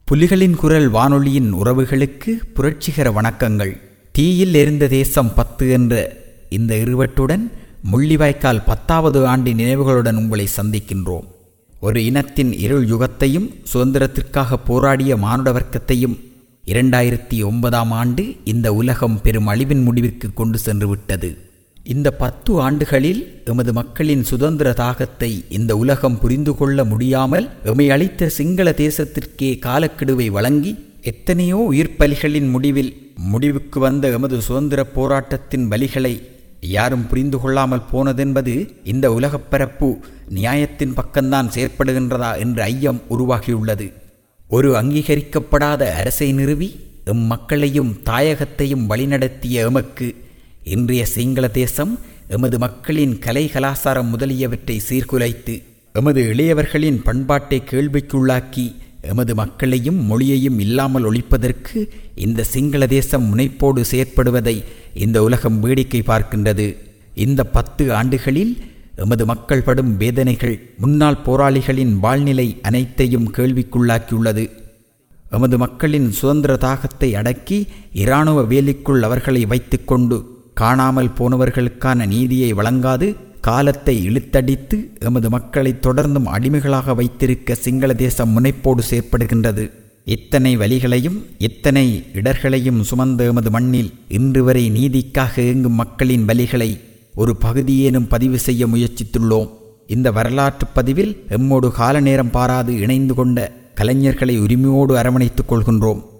புலிகளின் குரல் வானொலியின் உறவுகளுக்கு புரட்சிகர வணக்கங்கள் தீயில் எரிந்த தேசம் பத்து என்ற இந்த இருவட்டுடன் முள்ளிவாய்க்கால் பத்தாவது ஆண்டு நினைவுகளுடன் உங்களை சந்திக்கின்றோம் ஒரு இனத்தின் இருள் யுகத்தையும் சுதந்திரத்திற்காக போராடிய மானுட வர்க்கத்தையும் இரண்டாயிரத்தி ஒன்பதாம் ஆண்டு இந்த உலகம் பெரும் அழிவின் முடிவிற்கு கொண்டு சென்று விட்டது இந்த பத்து ஆண்டுகளில் எமது மக்களின் சுதந்திர தாகத்தை இந்த உலகம் புரிந்து கொள்ள முடியாமல் எமை அளித்த சிங்கள தேசத்திற்கே காலக்கெடுவை வழங்கி எத்தனையோ உயிர்ப்பலிகளின் முடிவில் முடிவுக்கு வந்த எமது சுதந்திர போராட்டத்தின் வலிகளை யாரும் புரிந்து கொள்ளாமல் போனதென்பது இந்த உலகப் பரப்பு நியாயத்தின் பக்கம்தான் செயற்படுகின்றதா என்ற ஐயம் உருவாகியுள்ளது ஒரு அங்கீகரிக்கப்படாத அரசை நிறுவி எம் மக்களையும் தாயகத்தையும் வழிநடத்திய எமக்கு இன்றைய சிங்கள தேசம் எமது மக்களின் கலை கலாசாரம் முதலியவற்றை சீர்குலைத்து எமது இளையவர்களின் பண்பாட்டை கேள்விக்குள்ளாக்கி எமது மக்களையும் மொழியையும் இல்லாமல் ஒழிப்பதற்கு இந்த சிங்கள தேசம் முனைப்போடு செயற்படுவதை இந்த உலகம் வேடிக்கை பார்க்கின்றது இந்த பத்து ஆண்டுகளில் எமது மக்கள் படும் வேதனைகள் முன்னாள் போராளிகளின் வாழ்நிலை அனைத்தையும் கேள்விக்குள்ளாக்கியுள்ளது எமது மக்களின் சுதந்திர தாகத்தை அடக்கி இராணுவ வேலிக்குள் அவர்களை வைத்துக்கொண்டு காணாமல் போனவர்களுக்கான நீதியை வழங்காது காலத்தை இழுத்தடித்து எமது மக்களை தொடர்ந்தும் அடிமைகளாக வைத்திருக்க சிங்கள தேசம் முனைப்போடு செயற்படுகின்றது இத்தனை வலிகளையும் இத்தனை இடர்களையும் சுமந்த எமது மண்ணில் இன்று வரை நீதிக்காக இயங்கும் மக்களின் வலிகளை ஒரு பகுதியேனும் பதிவு செய்ய முயற்சித்துள்ளோம் இந்த வரலாற்று பதிவில் எம்மோடு கால நேரம் பாராது இணைந்து கொண்ட கலைஞர்களை உரிமையோடு அரவணைத்துக் கொள்கின்றோம்